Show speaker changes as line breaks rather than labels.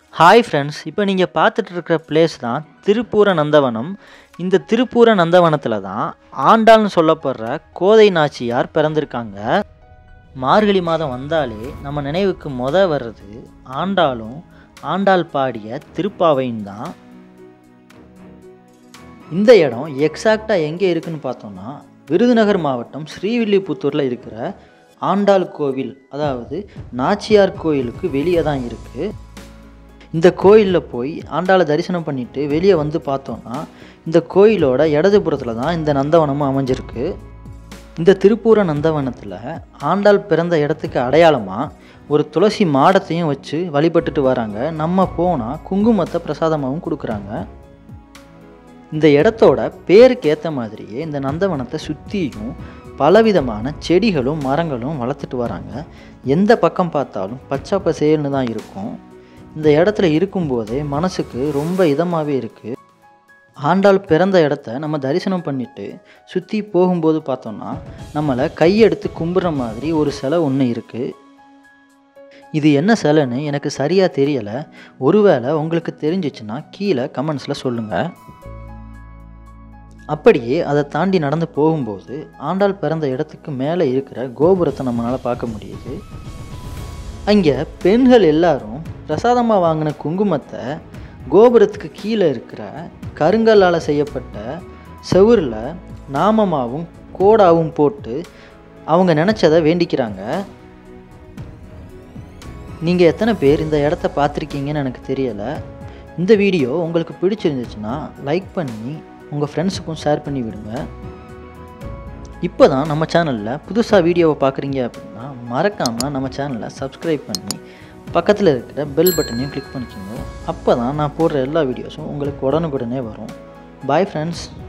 hi friends இப்போ நீங்கள் பார்த்துட்டு இருக்கிற பிளேஸ் தான் திருப்பூர நந்தவனம் இந்த திருப்பூர நந்தவனத்தில் தான் ஆண்டாள்னு சொல்லப்படுற கோதை நாச்சியார் பிறந்திருக்காங்க மார்கழி மாதம் வந்தாலே நம்ம நினைவுக்கு முத வர்றது ஆண்டாளும் ஆண்டாள் பாடிய திருப்பாவையும் தான் இந்த இடம் எக்ஸாக்டாக எங்கே இருக்குன்னு பார்த்தோம்னா விருதுநகர் மாவட்டம் ஸ்ரீவில்லிபுத்தூரில் இருக்கிற ஆண்டாள் கோவில் அதாவது நாச்சியார் கோயிலுக்கு வெளியே தான் இருக்குது இந்த கோயிலில் போய் ஆண்டாளை தரிசனம் பண்ணிட்டு வெளியே வந்து பார்த்தோன்னா இந்த கோயிலோட இடதுபுறத்தில் தான் இந்த நந்தவனமும் அமைஞ்சிருக்கு இந்த திருப்பூர நந்தவனத்தில் ஆண்டாள் பிறந்த இடத்துக்கு அடையாளமாக ஒரு துளசி மாடத்தையும் வச்சு வழிபட்டுட்டு வராங்க நம்ம போனால் குங்குமத்தை பிரசாதமாகவும் கொடுக்குறாங்க இந்த இடத்தோட பேருக்கு ஏற்ற மாதிரியே இந்த நந்தவனத்தை சுற்றியும் பலவிதமான செடிகளும் மரங்களும் வளர்த்துட்டு வராங்க எந்த பக்கம் பார்த்தாலும் பச்சை பசேல்னு தான் இருக்கும் இந்த இடத்துல இருக்கும்போதே மனசுக்கு ரொம்ப இதமாகவே இருக்குது ஆண்டாள் பிறந்த இடத்த நம்ம தரிசனம் பண்ணிட்டு சுற்றி போகும்போது பார்த்தோம்னா நம்மளை கையெடுத்து கும்பிட்ற மாதிரி ஒரு சிலை ஒன்று இருக்குது இது என்ன சிலைன்னு எனக்கு சரியாக தெரியலை ஒருவேளை உங்களுக்கு தெரிஞ்சிச்சுன்னா கீழே கமெண்ட்ஸில் சொல்லுங்கள் அப்படியே அதை தாண்டி நடந்து போகும்போது ஆண்டாள் பிறந்த இடத்துக்கு மேலே இருக்கிற கோபுரத்தை நம்மளால் பார்க்க முடியுது அங்கே பெண்கள் எல்லாரும் பிரசாதமாக வாங்கின குங்குமத்தை கோபுரத்துக்கு கீழே இருக்கிற கருங்கல்லால் செய்யப்பட்ட செவுரில் நாமமாகவும் கோடாவும் போட்டு அவங்க நினச்சதை வேண்டிக்கிறாங்க நீங்கள் எத்தனை பேர் இந்த இடத்த பார்த்துருக்கீங்கன்னு எனக்கு தெரியலை இந்த வீடியோ உங்களுக்கு பிடிச்சிருந்துச்சுன்னா லைக் பண்ணி உங்கள் ஃப்ரெண்ட்ஸுக்கும் ஷேர் பண்ணி விடுங்க இப்போ தான் நம்ம சேனலில் புதுசாக வீடியோவை பார்க்குறீங்க அப்படின்னா மறக்காமல் நம்ம சேனலை சப்ஸ்கிரைப் பண்ணி பக்கத்தில் இருக்கிற பெல் பட்டனையும் கிளிக் பண்ணிக்கோங்க அப்போ தான் நான் போடுற எல்லா வீடியோஸும் உங்களுக்கு உடனுக்குடனே வரும் பாய் ஃப்ரெண்ட்ஸ்